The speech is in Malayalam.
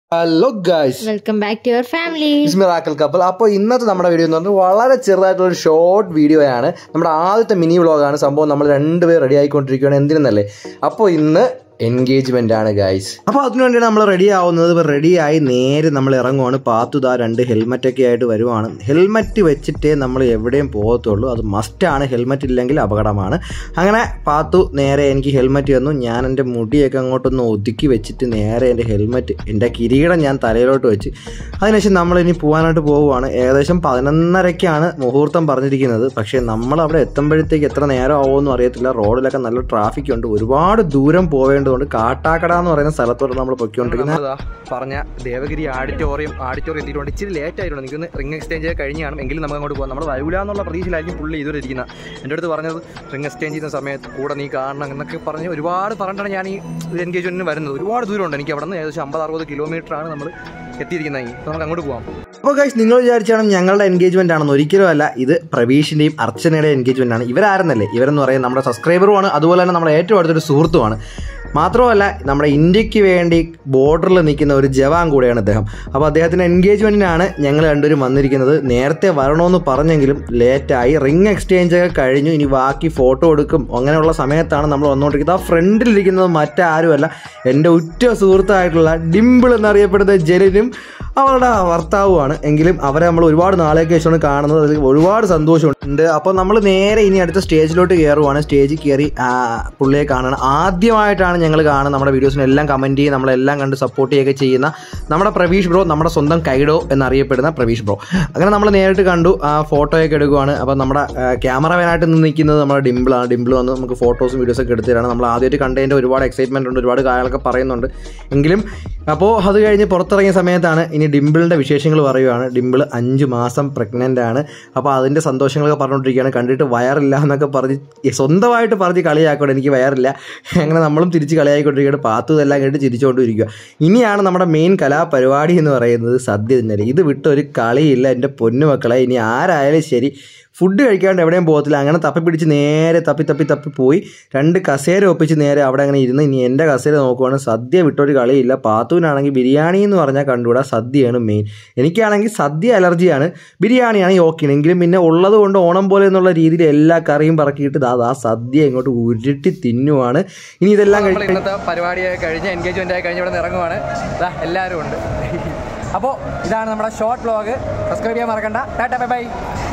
hello guys welcome back to your family miracle couple അപ്പോൾ ഇന്നത്തെ നമ്മുടെ വീഡിയോ എന്ന് പറഞ്ഞാൽ വളരെ ചെറുതായിട്ടുള്ള ഒരു ഷോർട്ട് വീഡിയോ ആണ് നമ്മുടെ ആദ്യത്തെ മിനി വ്ളോഗാണ് സംഭവം നമ്മൾ രണ്ടുപേർ റെഡി ആയിക്കൊണ്ടിരിക്കുകയാണ് എന്തിനെന്നല്ലേ അപ്പോൾ ഇന്ന് എൻഗേജ്മെന്റ് ആണ് ഗൈസ് അപ്പോൾ അതിനുവേണ്ടിയാണ് നമ്മൾ റെഡി ആവുന്നത് ഇപ്പോൾ റെഡിയായി നേരെ നമ്മൾ ഇറങ്ങുവാണ് പാത്തുതാ രണ്ട് ഹെൽമെറ്റ് ഒക്കെ ആയിട്ട് വരുവാണ് ഹെൽമെറ്റ് വെച്ചിട്ടേ നമ്മൾ എവിടെയും പോകത്തുള്ളൂ അത് മസ്റ്റാണ് ഹെൽമെറ്റ് ഇല്ലെങ്കിൽ അപകടമാണ് അങ്ങനെ പാത്തു നേരെ എനിക്ക് ഹെൽമെറ്റ് തന്നു ഞാൻ എൻ്റെ മുടിയൊക്കെ അങ്ങോട്ടൊന്ന് ഒതുക്കി വെച്ചിട്ട് നേരെ എൻ്റെ ഹെൽമെറ്റ് എൻ്റെ കിരീടം ഞാൻ തലയിലോട്ട് വെച്ച് അതിനുശേഷം നമ്മൾ ഇനി പോകാനായിട്ട് പോവുകയാണ് ഏകദേശം പതിനൊന്നരയ്ക്കാണ് മുഹൂർത്തം പറഞ്ഞിരിക്കുന്നത് പക്ഷേ നമ്മൾ അവിടെ എത്തുമ്പോഴത്തേക്ക് എത്ര നേരം ആവുമെന്നും അറിയത്തില്ല റോഡിലൊക്കെ നല്ല ട്രാഫിക് ഉണ്ട് ഒരുപാട് ദൂരം പോവേണ്ടതുകൊണ്ട് കാട്ടാക്കട എന്ന് പറയുന്ന സ്ഥലത്തോട്ട് നമ്മൾ പൊയ്ക്കൊണ്ടിരിക്കുന്നത് പറഞ്ഞ ദേവഗിരി ആഡിറ്റോറിയം ആഡിറ്റോറിയം എത്തിയിട്ടുണ്ട് ഇച്ചിരി ലേറ്റ് ആയിട്ടുണ്ട് എനിക്കൊന്ന് റിംഗ് എക്സ്ചേഞ്ച് കഴിഞ്ഞാണ് എങ്കിലും നമുക്ക് അങ്ങോട്ട് പോകാം നമ്മൾ വരൂല എന്നുള്ള പ്രതീക്ഷയിലായിരിക്കും പുള്ളി ഇതുവരെ ഇരിക്കുന്നത് എൻ്റെ അടുത്ത് പറഞ്ഞത് റിംഗ് എക്സ്ചേഞ്ച് ചെയ്യുന്ന സമയത്ത് കൂടെ നീ കാണണം എന്നൊക്കെ പറഞ്ഞ് ഒരുപാട് പറഞ്ഞിട്ടാണ് ഞാൻ ഈ ഒരു എൻഗേജ്മെന്റിന് വരുന്നത് ഒരുപാട് ദൂരമുണ്ട് എനിക്ക് അവിടെ നിന്ന് ഏകദേശം അമ്പത് അറുപത് കിലോമീറ്റർ ആണ് നമ്മൾ എത്തിയിരിക്കുന്നത് അപ്പോൾ നമുക്ക് അങ്ങോട്ട് പോകാം അപ്പോൾ ഗൈസ് നിങ്ങൾ വിചാരിച്ചാണ് ഞങ്ങളുടെ എൻഗേജ്മെന്റ് ആണെന്ന് ഒരിക്കലും അല്ല ഇത് പ്രവീഷിന്റെയും അർച്ചനയുടെ എൻഗേജ്മെന്റ് ആണ് ഇവരാരെന്നല്ലേ ഇവരെന്ന് പറയുന്നത് നമ്മുടെ സബ്സ്ക്രൈബറുമാണ് അതുപോലെ തന്നെ നമ്മുടെ ഏറ്റവും അടുത്തൊരു സുഹൃത്തുമാണ് മാത്രമല്ല നമ്മുടെ ഇന്ത്യക്ക് വേണ്ടി ബോർഡറിൽ നിൽക്കുന്ന ഒരു ജവാൻ കൂടെയാണ് അദ്ദേഹം അപ്പോൾ അദ്ദേഹത്തിൻ്റെ എൻഗേജ്മെൻറ്റിനാണ് ഞങ്ങൾ രണ്ടുപേരും വന്നിരിക്കുന്നത് നേരത്തെ വരണമെന്ന് പറഞ്ഞെങ്കിലും ലേറ്റായി റിംഗ് എക്സ്ചേഞ്ച് ഒക്കെ കഴിഞ്ഞു ഇനി ബാക്കി ഫോട്ടോ എടുക്കും അങ്ങനെയുള്ള സമയത്താണ് നമ്മൾ വന്നുകൊണ്ടിരിക്കുന്നത് ആ ഫ്രണ്ടിലിരിക്കുന്നത് മറ്റാരുമല്ല എൻ്റെ ഉറ്റ സുഹൃത്തായിട്ടുള്ള ഡിംപിൾ എന്നറിയപ്പെടുന്ന ജലിനും അവളുടെ ഭർത്താവുമാണ് എങ്കിലും അവരെ നമ്മൾ ഒരുപാട് നാളേക്ക് ശേഷമാണ് കാണുന്നത് അതിൽ ഒരുപാട് സന്തോഷമുണ്ട് അപ്പോൾ നമ്മൾ നേരെ ഇനി അടുത്ത സ്റ്റേജിലോട്ട് കയറുവാണ് സ്റ്റേജിൽ കയറി ആ, പുള്ളിയെ കാണണം ആദ്യമായിട്ടാണ് ഞങ്ങൾ കാണുന്നത് നമ്മുടെ വീഡിയോസിനെല്ലാം കമൻറ്റ് ചെയ്യും നമ്മളെല്ലാം കണ്ട് സപ്പോർട്ട് ചെയ്യുകയൊക്കെ ചെയ്യുന്ന നമ്മുടെ പ്രവീഷ് ബ്രോ നമ്മുടെ സ്വന്തം കൈഡോ എന്നറിയപ്പെടുന്ന പ്രവീഷ് ബ്രോ അങ്ങനെ നമ്മൾ നേരിട്ട് കണ്ടു ആ ഫോട്ടോയൊക്കെ എടുക്കുവാണ് അപ്പോൾ നമ്മുടെ ക്യാമറമാനായിട്ട് നിന്ന് നിൽക്കുന്നത് നമ്മുടെ ഡിംപിളാണ് ഡിംപിൾ വന്ന് നമുക്ക് ഫോട്ടോസും വീഡിയോസൊക്കെ എടുത്തു തരാണ് നമ്മൾ ആദ്യമായിട്ട് കണ്ടതിൻ്റെ ഒരുപാട് എക്സൈറ്റ്മെൻറ്റ് ഉണ്ട് ഒരുപാട് കാര്യങ്ങളൊക്കെ പറയുന്നുണ്ട് എങ്കിലും അപ്പോൾ അത് കഴിഞ്ഞ് പുറത്തിറങ്ങിയ സമയത്താണ് ഇനി ഡിംപിളിൻ്റെ വിശേഷങ്ങൾ പറയുകയാണ് ഡിംപിൾ അഞ്ച് മാസം പ്രഗ്നൻ്റ് ആണ് അപ്പോൾ അതിൻ്റെ സന്തോഷങ്ങളൊക്കെ പറഞ്ഞുകൊണ്ടിരിക്കുകയാണ് കണ്ടിട്ട് വയറില്ല എന്നൊക്കെ പറഞ്ഞ് ഈ സ്വന്തമായിട്ട് പറഞ്ഞ് കളിയാക്കണം എനിക്ക് വയറില്ല അങ്ങനെ നമ്മളും തിരിച്ച് കളിയായിക്കൊണ്ടിരിക്കുകയാണ് പാത്തു ഇതെല്ലാം കേട്ട് ചിരിച്ചുകൊണ്ടിരിക്കുക ഇനിയാണ് നമ്മുടെ മെയിൻ കലാപരിപാടി എന്ന് പറയുന്നത് സദ്യ തിന്നല് ഇത് വിട്ട് ഒരു കളിയില്ല എൻ്റെ പൊന്നുമക്കളെ ഇനി ആരായാലും ശരി ഫുഡ് കഴിക്കാണ്ട് എവിടെയും പോകത്തില്ല അങ്ങനെ തപ്പി പിടിച്ച് നേരെ തപ്പി തപ്പി തപ്പി പോയി രണ്ട് കസേര ഒപ്പിച്ച് നേരെ അവിടെ അങ്ങനെ ഇരുന്ന് ഇനി എൻ്റെ കസേര നോക്കുവാണ് സദ്യ വിട്ടൊരു കളിയില്ല പാത്തുവിനാണെങ്കിൽ ബിരിയാണി എന്ന് പറഞ്ഞാൽ കണ്ടുകൂടാ സദ്യയാണ് മെയിൻ എനിക്കാണെങ്കിൽ സദ്യ അലർജിയാണ് ബിരിയാണിയാണ് ഓക്കെ എങ്കിലും പിന്നെ ഉള്ളത് കൊണ്ട് ഓണം പോലെ എന്നുള്ള രീതിയിൽ എല്ലാ കറിയും പറക്കിയിട്ട് ദാ ആ സദ്യ ഇങ്ങോട്ട് ഉരുട്ടി തിന്നുവാണ് ഇനി ഇതെല്ലാം കഴിഞ്ഞ് ഇന്നത്തെ പരിപാടിയായി കഴിഞ്ഞ് എൻഗേജ്മെന്റ് ആയി കഴിഞ്ഞ് ഇവിടെ നിന്ന് ഇറങ്ങുവാണ് ദാ എല്ലാവരും ഉണ്ട് അപ്പോൾ ഇതാണ് നമ്മുടെ ഷോർട്ട് വ്ളോഗ് സബ്സ്ക്രൈബ് ചെയ്യാൻ മറക്കണ്ട ടാറ്റ ബൈ ബൈ